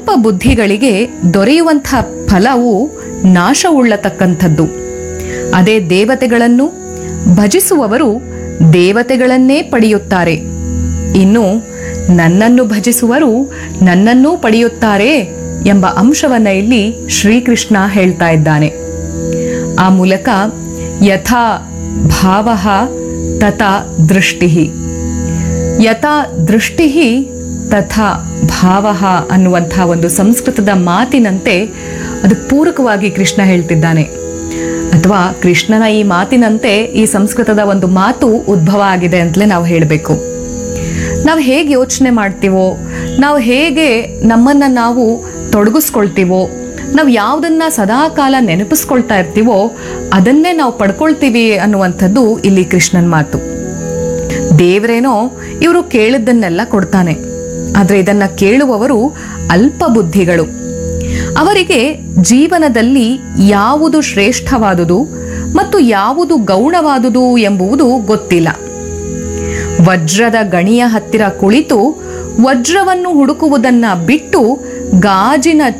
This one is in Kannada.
ಅಲ್ಪ ಬುದ್ಧಿಗಳಿಗೆ ದೊರೆಯುವಂಥ ಫಲವು ನಾಶವುಳ್ಳತಕ್ಕಂಥದ್ದು ಅದೇ ದೇವತೆಗಳನ್ನು ಭಜಿಸುವವರು ದೇವತೆಗಳನ್ನೇ ಪಡೆಯುತ್ತಾರೆ ಇನ್ನು ನನ್ನನ್ನು ಭಜಿಸುವರು ನನ್ನನ್ನೂ ಪಡೆಯುತ್ತಾರೆ ಎಂಬ ಅಂಶವನ್ನ ಇಲ್ಲಿ ಶ್ರೀಕೃಷ್ಣ ಹೇಳ್ತಾ ಇದ್ದಾನೆ ಆ ಮೂಲಕ ಯಥಾ ಭಾವ ತಥಾ ದೃಷ್ಟಿ ಯಥಾ ದೃಷ್ಟಿ ತಥಾ ಭಾವ ಅನ್ನುವಂಥ ಒಂದು ಸಂಸ್ಕೃತದ ಮಾತಿನಂತೆ ಅದು ಪೂರಕವಾಗಿ ಕೃಷ್ಣ ಹೇಳ್ತಿದ್ದಾನೆ ಅಥವಾ ಕೃಷ್ಣನ ಈ ಮಾತಿನಂತೆ ಈ ಸಂಸ್ಕೃತದ ಒಂದು ಮಾತು ಉದ್ಭವ ಆಗಿದೆ ಅಂತಲೇ ನಾವು ಹೇಳಬೇಕು ನಾವು ಹೇಗೆ ಯೋಚನೆ ಮಾಡ್ತೀವೋ ನಾವು ಹೇಗೆ ನಮ್ಮನ್ನ ನಾವು ತೊಡಗಿಸ್ಕೊಳ್ತೀವೋ ನಾವು ಯಾವುದನ್ನ ಸದಾಕಾಲ ನೆನಪಿಸ್ಕೊಳ್ತಾ ಇರ್ತೀವೋ ಅದನ್ನೇ ನಾವು ಪಡ್ಕೊಳ್ತೀವಿ ಅನ್ನುವಂಥದ್ದು ಇಲ್ಲಿ ಕೃಷ್ಣನ್ ಮಾತು ದೇವರೇನೋ ಇವರು ಕೇಳಿದ್ದನ್ನೆಲ್ಲ ಕೊಡ್ತಾನೆ ಆದ್ರೆ ಇದನ್ನ ಕೇಳುವವರು ಅಲ್ಪ ಬುದ್ಧಿಗಳು ಅವರಿಗೆ ಜೀವನದಲ್ಲಿ ಯಾವುದು ಶ್ರೇಷ್ಠವಾದುದು ಮತ್ತು ಯಾವುದು ಗೌಣವಾದುದು ಎಂಬುದು ಗೊತ್ತಿಲ್ಲ ವಜ್ರದ ಗಣಿಯ ಹತ್ತಿರ ಕುಳಿತು ವಜ್ರವನ್ನು ಹುಡುಕುವುದನ್ನ ಬಿಟ್ಟು ಗಾಜಿನ